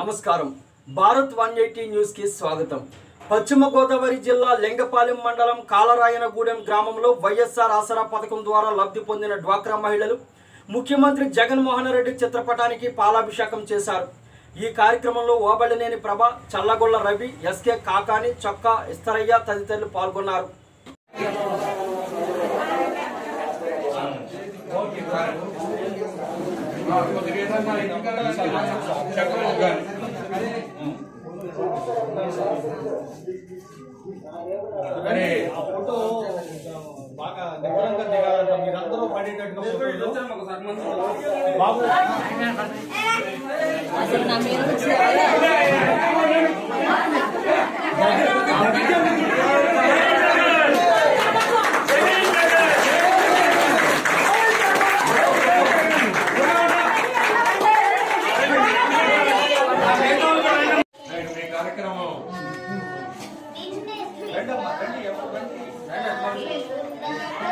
నమస్కారం Bharat one eighty news కి స్వాగతం పశ్చిమ గోదావరి జిల్లా లింగపాలెం మండలం కాలరాయనగూడెం గ్రామంలో వైఎస్ఆర్ ఆసరా పథకం ద్వారా లబ్ధి పొందిన డ్వాక్రా మహిళలు ముఖ్యమంత్రి జగన్మోహన్ రెడ్డి చిత్రపటానికి పాలాభిషేకం చేశారు ఈ కార్యక్రమంలో ఓబళ్ళనేని ప్రభ చల్లగొల్ల రవి ఎస్కే కాకాని చొక్కా ఇస్తరయ్య తదితరులు పాల్గొన్నారు అరే ఫోటో బాగా నిబ్బరంగా దిగాలంట మీరందరూ పడేటట్టుగా ఫోటోలు. బాబు రైట్, మీ కార్యక్రమం రండమ్మా, రండి, ఎవరు రండి. రండి, అట్లా.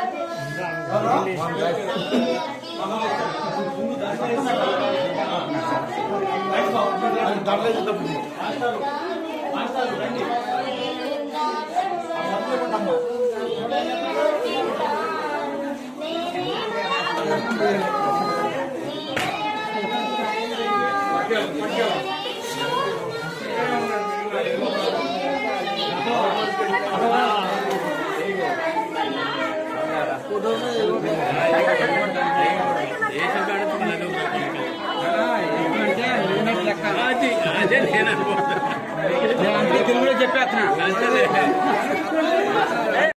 పట్టుకెళ్ళు, పట్టుకెళ్ళు. అదే నేను అనుకుంటున్నా. నేను అందుకే తెలుగులో చెప్పేస్తున్నా